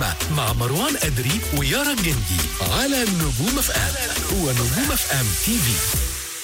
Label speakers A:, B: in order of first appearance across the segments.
A: النجمة مع مروان أدري ويارا الجندي على نجوم اف ام ونجوم اف ام تي في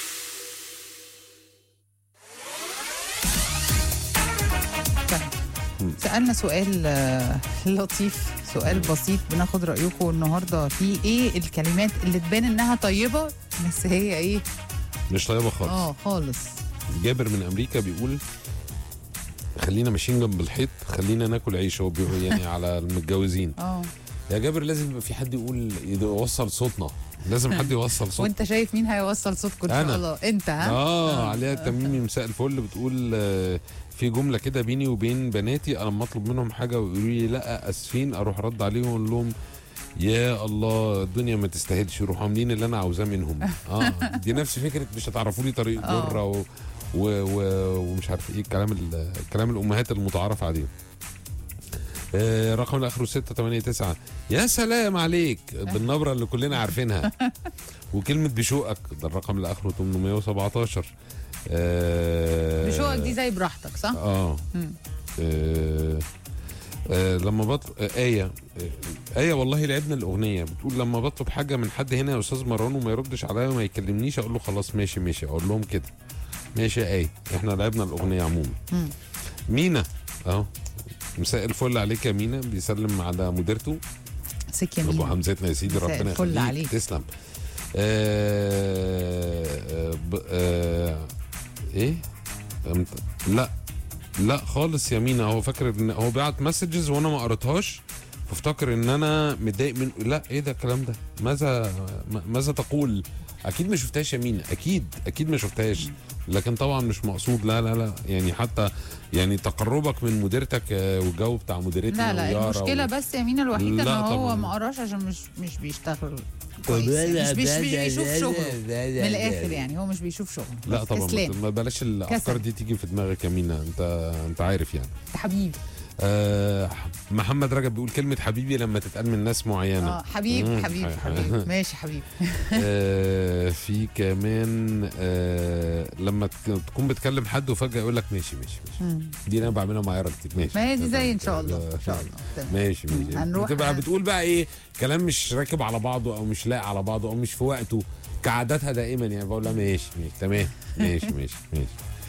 B: سألنا سؤال آه، لطيف سؤال بسيط بناخد رأيكم النهاردة في ايه الكلمات اللي تبان انها طيبة بس هي ايه
C: مش طيبه خالص
B: اه خالص
C: جابر من امريكا بيقول خلينا ماشيين جنب الحيط خلينا ناكل عيش هو بيقول يعني على المتجوزين
B: اه
C: يا جابر لازم يبقى في حد يقول يوصل صوتنا لازم حد يوصل صوتنا
B: وانت شايف مين هيوصل صوتكم ان
C: أنا.
B: شاء الله انت ها
C: اه عليها التميمي مساء الفل بتقول آه، في جمله كده بيني وبين بناتي انا لما اطلب منهم حاجه ويقولوا لي لا اسفين اروح ارد عليهم واقول لهم يا الله الدنيا ما تستاهلش يروحوا عاملين اللي انا عاوزاه منهم اه دي نفس فكره مش هتعرفوا لي طريق
B: آه.
C: جره و... و... و... ومش عارف ايه الكلام ال... كلام الامهات المتعارف عليه آه، رقم اللي اخره 689 يا سلام عليك بالنبره اللي كلنا عارفينها وكلمه بشوقك ده الرقم اللي اخره 817 آه
B: بشوقك دي زي براحتك صح؟
C: اه
B: مم.
C: آه، آه لما بطلب آه آية آه آية والله لعبنا الأغنية بتقول لما بطلب حاجة من حد هنا يا أستاذ مروان وما يردش عليا وما يكلمنيش أقول له خلاص ماشي ماشي أقول لهم كده ماشي يا آية إحنا لعبنا الأغنية عموما
B: مم.
C: مينا أهو مساء الفل عليك يا مينا بيسلم على مديرته
B: سكة
C: ابو
B: مين
C: حمزتنا يا سيدي
B: مساء
C: ربنا
B: الفل
C: يخليك
B: عليك.
C: تسلم آه آه ب- آه ايه أمت- لا لا خالص يا مينا هو فاكر ان هو بعت مسجز وانا ما قريتهاش فافتكر ان انا متضايق من لا ايه ده الكلام ده ماذا م- ماذا تقول اكيد ما شفتهاش يا مينا اكيد اكيد ما شفتهاش لكن طبعا مش مقصود لا لا لا يعني حتى يعني تقربك من مديرتك آه، والجو بتاع مديرتنا
B: لا لا
C: ويارا
B: المشكلة
C: و-
B: بس يا مينا الوحيدة ان
C: لا
B: هو
C: طبعاً.
B: ما قراش عشان مش مش بيشتغل كويس يعني. مش مش مش بيشوف شغله من الاخر يعني هو مش بيشوف شغله
C: لا
B: بس
C: طبعا
B: كسلان
C: ما بلاش الافكار
B: كسل.
C: دي تيجي في دماغك يا مينا انت انت عارف يعني
B: انت حبيبي
C: آه محمد رجب بيقول كلمه حبيبي لما تتقال من ناس معينه
B: اه حبيبي
C: مم.
B: حبيبي
C: ح-
B: حبيبي ماشي حبيبي
C: آه في كمان آه لما تك- تكون بتكلم حد وفجاه يقول لك ماشي ماشي ماشي
B: مم.
C: دي انا بعملها مع يارا كتير ماشي
B: ما هي دي زي ان شاء الله ان شاء الله تمام.
C: ماشي ماشي
B: هنروح-
C: بتبقى بتقول بقى ايه كلام مش راكب على بعضه او مش لايق على بعضه او مش في وقته كعاداتها دائما يعني بقول لها ماشي ماشي تمام ماشي ماشي ماشي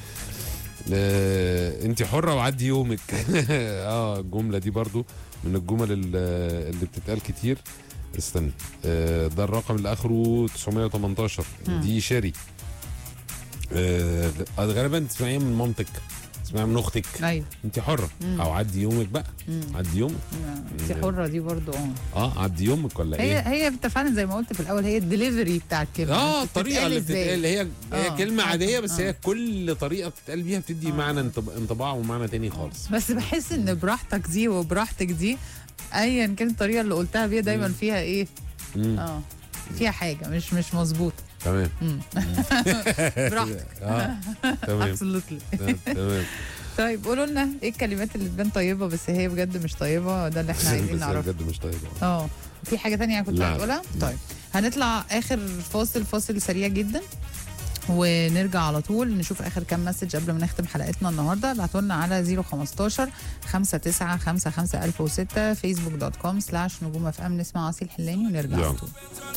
C: آه، انت حره وعدي يومك اه الجمله دي برضو من الجمل ال- اللي بتتقال كتير استنى آه، ده الرقم اللي اخره 918
B: مم.
C: دي شيري آه، غالبا تسمعيها من مامتك تسمعيها من اختك
B: ايوه
C: انت حره
B: مم.
C: او عدي يومك بقى
B: مم.
C: عدي يومك
B: انت حرة دي برضو اه
C: اه عدي يومك ولا
B: هي
C: ايه
B: هي انت فعلا زي ما قلت في الاول هي الدليفري بتاع الكلمه
C: اه
B: بتتقال
C: الطريقه اللي
B: إزاي.
C: بتتقال هي هي
B: آه.
C: كلمه عاديه بس
B: آه.
C: هي كل طريقه بتتقال بيها بتدي
B: آه.
C: معنى انطب- انطباع ومعنى تاني خالص
B: بس بحس ان براحتك دي وبراحتك دي ايا كانت الطريقه اللي قلتها بيها دايما
C: مم.
B: فيها ايه
C: مم.
B: اه فيها حاجه مش مش مظبوطه
C: تمام
B: مم. براحتك
C: اه تمام
B: ابسولوتلي
C: تمام
B: طيب قولوا لنا ايه الكلمات اللي تبان طيبه بس هي بجد مش طيبه ده اللي احنا عايزين
C: بس هي
B: نعرفه
C: بجد مش طيبه
B: اه في حاجه تانية كنت
C: لا.
B: عايز اقولها
C: لا.
B: طيب هنطلع اخر فاصل فاصل سريع جدا ونرجع على طول نشوف اخر كام مسج قبل ما نختم حلقتنا النهارده ابعتوا لنا على 015 59 55 1006 فيسبوك دوت كوم سلاش نجوم اف ام نسمع عاصي الحلاني ونرجع
C: يلا.
B: على طول